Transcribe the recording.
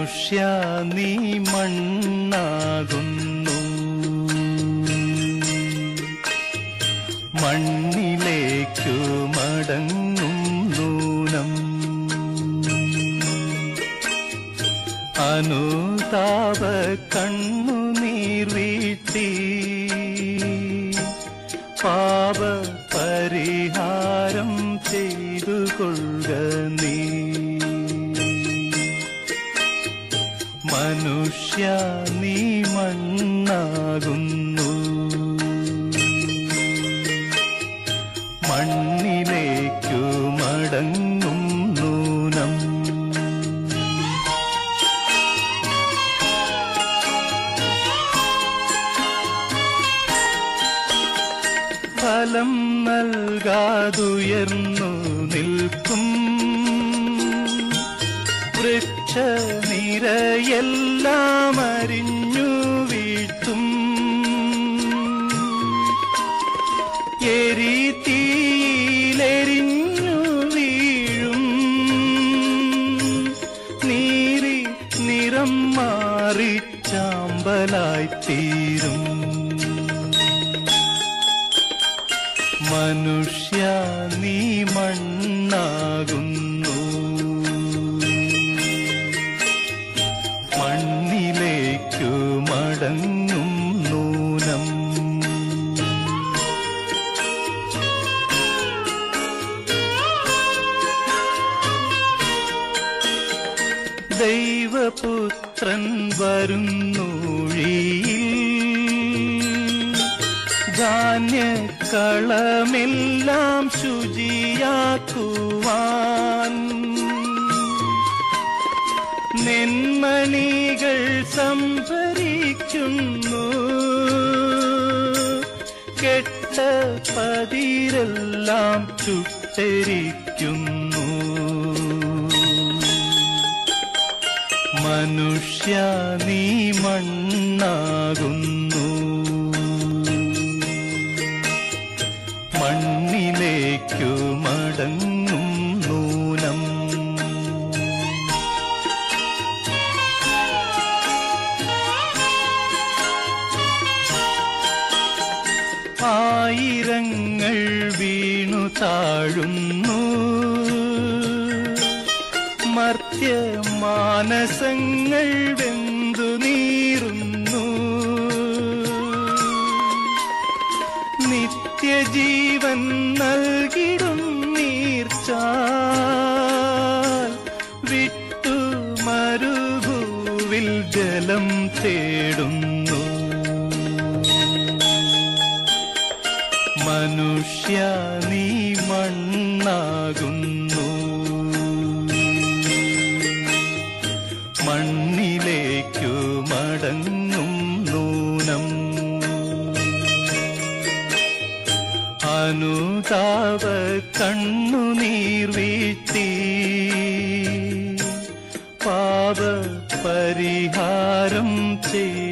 മനുഷ്യ നീ മണ്ണാകുന്നു മണ്ണിലേക്കു മടങ്ങും നൂനം അനുതാപ കണ്ണുനീർ വീഴ്ത്തി പാപ പരിഹാരം ചെയ്തു കൊള്ളുക നീ മനുഷ്യ നീ മണ്ണാകുന്നു മണ്ണിലേക്കു മടങ്ങും നൂനം ഫലം നൽകാതുയർന്നു നിൽക്കും വൃക്ഷ നിരയെല്ലാം അരിഞ്ഞു വീഴ്ത്തും എരി തീയിലെരിഞ്ഞു വീഴും നീരി നിറം മാറി ചാമ്പലായിത്തീരും മനുഷ്യ നീ മണ്ണാകുന്നു മണ്ണിലേക്കു മടങ്ങും നൂനം ദൈവപുത്രൻ വരുന്നൂഴിയിൽ ധാന്യക്കളമെല്ലാം ശുചിയാക്കുവാൻ നെന്മണികൾ സംഭരിക്കുന്നു കെട്ട പതിരെല്ലാം ചുട്ടരിക്കുന്നു മനുഷ്യ നീ മണ്ണാകുന്നു മണ്ണിലേക്കു മടങ്ങും നൂനം ആയിരങ്ങൾ വീണു താഴുന്നു മർത്യ മാനസങ്ങൾ വെന്തു നീറുന്നു നിത്യജീവൻ നൽകിടും നീർച്ചാൽ വിട്ടു മരുഭൂവിൽ ജലം തേടുന്നു മനുഷ്യ നീ മണ്ണാകുന്നു മണ്ണിലേക്കു മടങ്ങും നൂനം അനുതാപ കണ്ണുനീർ വീഴ്ത്തി പാപ പരിഹാരം ചെയ്